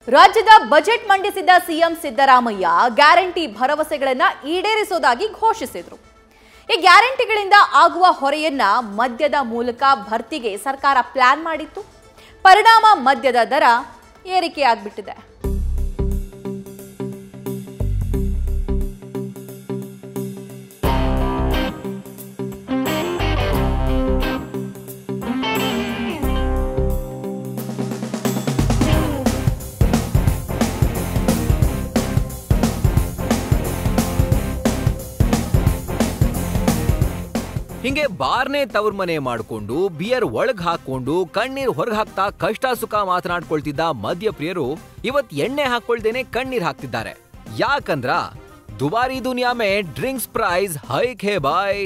ರಾಜ್ಯದ ಬಜೆಟ್ ಮಂಡಿಸಿದ CM Siddaramaiah guarantee ಭರವಸೆಗಳನ್ನ ಈಡೇರಿಸೋದಾಗಿ ಘೋಷಿಸಿದ್ರು ಈ ಗ್ಯಾರಂಟಿಗಳಿಂದ ಆಗುವ ಹೊರೆಯನ್ನ ಮದ್ಯದ ಮೂಲಕ ಭರ್ತಿಗೆ ಸರ್ಕಾರ ಪ್ಲಾನ್ ಮಾಡಿತ್ತು ಪರಿಣಾಮ ಮದ್ಯದ ದರ ಏರಿಕೆಯಾಗ್ಬಿಟ್ಟಿದೆ ಹಿಂಗೆ ಬಾರ್ನೇ ತವ್ರ ಮನೆ ಮಾಡ್ಕೊಂಡು ಬಿಯರ್ ಒಳಗ್ ಹಾಕೊಂಡು ಕಣ್ಣೀರ್ ಹೊರಗ್ ಹಾಕ್ತಾ ಕಷ್ಟ ಸುಖ ಮಾತನಾಡ್ಕೊಳ್ತಿದ್ದ ಮದ್ಯಪ್ರಿಯರು ಇವತ್ ಎಣ್ಣೆ ಹಾಕೊಳ್ದೇನೆ ಕಣ್ಣೀರ್ ಹಾಕ್ತಿದ್ದಾರೆ ಯಾಕಂದ್ರ ದುಬಾರಿ ದುನಿಯಾ ಮೇ ಡ್ರಿಂಕ್ಸ್ ಪ್ರೈಸ್ ಹೈಕ್ ಹೇ ಬಾಯ್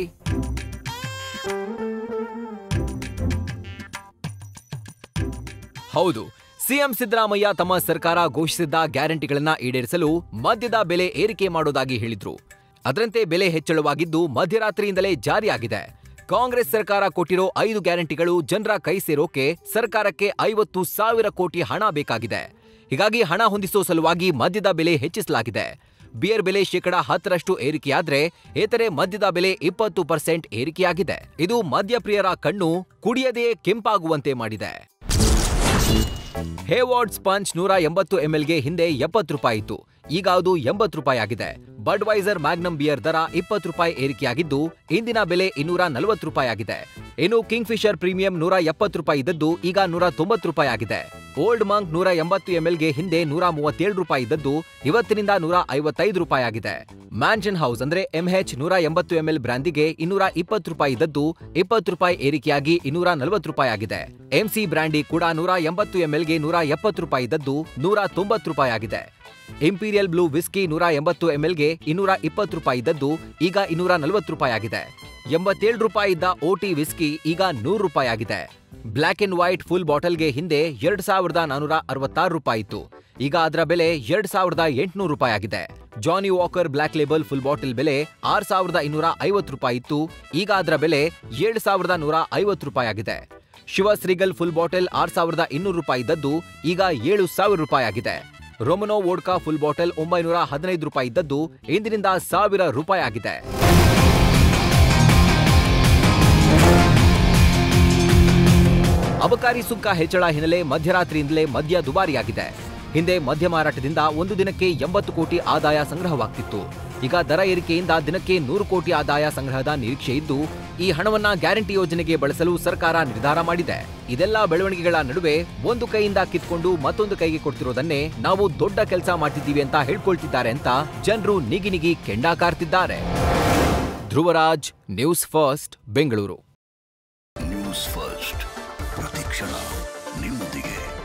ಹೌದು ಸಿಎಂ ಸಿದ್ದರಾಮಯ್ಯ ತಮ್ಮ ಸರ್ಕಾರ ಘೋಷಿಸಿದ್ದ ಗ್ಯಾರಂಟಿಗಳನ್ನ ಈಡೇರಿಸಲು ಮದ್ಯದ ಬೆಲೆ ಏರಿಕೆ ಮಾಡೋದಾಗಿ ಹೇಳಿದ್ರು ಅದರಂತೆ ಬೆಲೆ ಹೆಚ್ಚಳವಾಗಿದ್ದು ಮಧ್ಯರಾತ್ರಿಯಿಂದಲೇ ಜಾರಿಯಾಗಿದೆ ಕಾಂಗ್ರೆಸ್ ಸರ್ಕಾರ ಕೊಟ್ಟಿರೋ ಐದು ಗ್ಯಾರಂಟಿಗಳು ಜನರ ಕೈ ಸೇರೋಕೆ ಸರ್ಕಾರಕ್ಕೆ ಐವತ್ತು ಸಾವಿರ ಕೋಟಿ ಹಣ ಬೇಕಾಗಿದೆ ಹೀಗಾಗಿ ಹಣ ಹೊಂದಿಸೋ ಸಲುವಾಗಿ ಮದ್ಯದ ಬೆಲೆ ಹೆಚ್ಚಿಸಲಾಗಿದೆ ಬಿಯರ್ ಬೆಲೆ ಶೇಕಡ ಹತ್ತರಷ್ಟು ಏರಿಕೆಯಾದ್ರೆ ಇತರೆ ಮದ್ಯದ ಬೆಲೆ ಇಪ್ಪತ್ತು ಪರ್ಸೆಂಟ್ ಏರಿಕೆಯಾಗಿದೆ ಇದು ಮದ್ಯಪ್ರಿಯರ ಕಣ್ಣು ಕುಡಿಯದೇ ಕೆಂಪಾಗುವಂತೆ ಮಾಡಿದೆ ಹೇವಾರ್ಡ್ ಸ್ಪಂಚ್ ನೂರ ಎಂಬತ್ತು ಎಂಎಲ್ಗೆ ಹಿಂದೆ ಎಪ್ಪತ್ತು ರೂಪಾಯಿ ಇತ್ತು ಈಗ ಅದು ಎಂಬತ್ತು ರೂಪಾಯಿ ಆಗಿದೆ ಬಡ್ವೈಸರ್ ಮ್ಯಾಗ್ನಮ್ ಬಿಯರ್ ದರ ಇಪ್ಪತ್ತು ರೂಪಾಯಿ ಏರಿಕೆಯಾಗಿದ್ದು ಇಂದಿನ ಬೆಲೆ ಇನ್ನೂರ ನಲವತ್ತು ರೂಪಾಯಿ ಆಗಿದೆ ಇನ್ನು ಕಿಂಗ್ ಫಿಶರ್ ಪ್ರೀಮಿಯಂ ನೂರ ಎಪ್ಪತ್ತು ರೂಪಾಯಿ ಇದ್ದದ್ದು ಈಗ ನೂರ ತೊಂಬತ್ತು ರೂಪಾಯಿ ಆಗಿದೆ ಓಲ್ಡ್ ಮಂಕ್ ನೂರ ಎಂಬತ್ತು ಎಂಎಲ್ಗೆ ಹಿಂದೆ ನೂರ ಮೂವತ್ತೇಳು ರೂಪಾಯಿ ಇದ್ದದ್ದು ಇವತ್ತಿನಿಂದ ನೂರ ಐವತ್ತೈದು ರೂಪಾಯಿ ಆಗಿದೆ ಮ್ಯಾನ್ಷನ್ ಹೌಸ್ ಅಂದ್ರೆ ಎಂಎಚ್ ನೂರ ಎಂಬತ್ತು ಎಂಎಲ್ ಬ್ರ್ಯಾಂದಿಗೆ ಇನ್ನೂರ ಇಪ್ಪತ್ತು ರೂಪಾಯಿ ಇದ್ದದ್ದು ಇಪ್ಪತ್ತು ರೂಪಾಯಿ ಏರಿಕೆಯಾಗಿ ಇನ್ನೂರ ನಲವತ್ತು ರೂಪಾಯಿ ಆಗಿದೆ ಎಂಸಿ ಬ್ರ್ಯಾಂಡಿ ಕೂಡ ನೂರ ಎಂಬತ್ತು ಎಂಎಲ್ಗೆ ನೂರ ಎಪ್ಪತ್ತು ರೂಪಾಯಿ ಇದ್ದದ್ದು ನೂರ ತೊಂಬತ್ತು ರೂಪಾಯಿ ಆಗಿದೆ ಇಂಪೀರಿಯಲ್ ಬ್ಲೂ ವಿಸ್ಕಿ ನೂರ ಎಂಬತ್ತು ಎಂಎಲ್ಗೆ ಇನ್ನೂರ ಇಪ್ಪತ್ತು ರೂಪಾಯಿ ಇದ್ದದ್ದು ಈಗ ಇನ್ನೂರ ನಲವತ್ತು ರೂಪಾಯಿ ಆಗಿದೆ ಎಂಬತ್ತೇಳು ರೂಪಾಯಿ ಇದ್ದ ಓಟಿ ವಿಸ್ಕಿ ಈಗ ನೂರು ರೂಪಾಯಿ ಆಗಿದೆ ಬ್ಲ್ಯಾಕ್ ಅಂಡ್ ವೈಟ್ ಫುಲ್ ಬಾಟಲ್ಗೆ ಹಿಂದೆ ಎರಡ್ ಸಾವಿರದ ನಾನೂರ ಅರವತ್ತಾರು ರೂಪಾಯಿ ಇತ್ತು ಈಗ ಅದರ ಬೆಲೆ ಎರಡ್ ಸಾವಿರದ ಎಂಟುನೂರು ರೂಪಾಯಿ ಆಗಿದೆ Johnnie Walker Black Label full bottle ಬೆಲೆ ಆರ್ ಸಾವಿರದ ಇನ್ನೂರ ಐವತ್ತು ರೂಪಾಯಿ ಇತ್ತು ಈಗ ಅದರ ಬೆಲೆ ಏಳು ಸಾವಿರದ ನೂರ ಐವತ್ತು ರೂಪಾಯಿ ಆಗಿದೆ ಶಿವ ಶ್ರೀಗಲ್ ಫುಲ್ ಬಾಟಲ್ ಆರ್ ಸಾವಿರದ ಇನ್ನೂರು ರೂಪಾಯಿ ಇದ್ದದ್ದು ಈಗ ಏಳು ಸಾವಿರ ರೂಪಾಯಿ ಆಗಿದೆ ರೊಮನೋ ವೋಡ್ಕಾ ಫುಲ್ ಬಾಟಲ್ ಒಂಬೈನೂರ ಹದಿನೈದು ರೂಪಾಯಿ ಇದ್ದದ್ದು ಇಂದಿನಿಂದ ಸಾವಿರ ರೂಪಾಯಿ ಆಗಿದೆ ಅಬಕಾರಿ ಸುಂಕ ಹೆಚ್ಚಳ ಹಿನ್ನೆಲೆ ಮಧ್ಯರಾತ್ರಿಯಿಂದಲೇ ಮದ್ಯ ದುಬಾರಿಯಾಗಿದೆ ಹಿಂದೆ ಮದ್ಯ ಮಾರಾಟದಿಂದ ಒಂದು ದಿನಕ್ಕೆ ಎಂಬತ್ತು ಕೋಟಿ ಆದಾಯ ಸಂಗ್ರಹವಾಗ್ತಿತ್ತು ಈಗ ದರ ಏರಿಕೆಯಿಂದ ದಿನಕ್ಕೆ ನೂರು ಕೋಟಿ ಆದಾಯ ಸಂಗ್ರಹದ ನಿರೀಕ್ಷೆ ಇದ್ದು ಈ ಹಣವನ್ನ ಗ್ಯಾರಂಟಿ ಯೋಜನೆಗೆ ಬಳಸಲು ಸರ್ಕಾರ ನಿರ್ಧಾರ ಮಾಡಿದೆ ಇದೆಲ್ಲ ಬೆಳವಣಿಗೆಗಳ ನಡುವೆ ಒಂದು ಕೈಯಿಂದ ಕಿತ್ಕೊಂಡು ಮತ್ತೊಂದು ಕೈಗೆ ಕೊಡ್ತಿರೋದನ್ನೇ ನಾವು ದೊಡ್ಡ ಕೆಲಸ ಮಾಡ್ತಿದ್ದೀವಿ ಅಂತ ಹೇಳ್ಕೊಳ್ತಿದ್ದಾರೆ ಅಂತ ಜನರು ನಿಗಿ ನಿಗಿ ಕೆಂಡ ಕಾರ್ತಿದ್ದಾರೆ Dhruvaraj News First Bengaluru News First ಪ್ರತಿಕ್ಷಣ ನಿಮ್ಮೊಂದಿಗೆ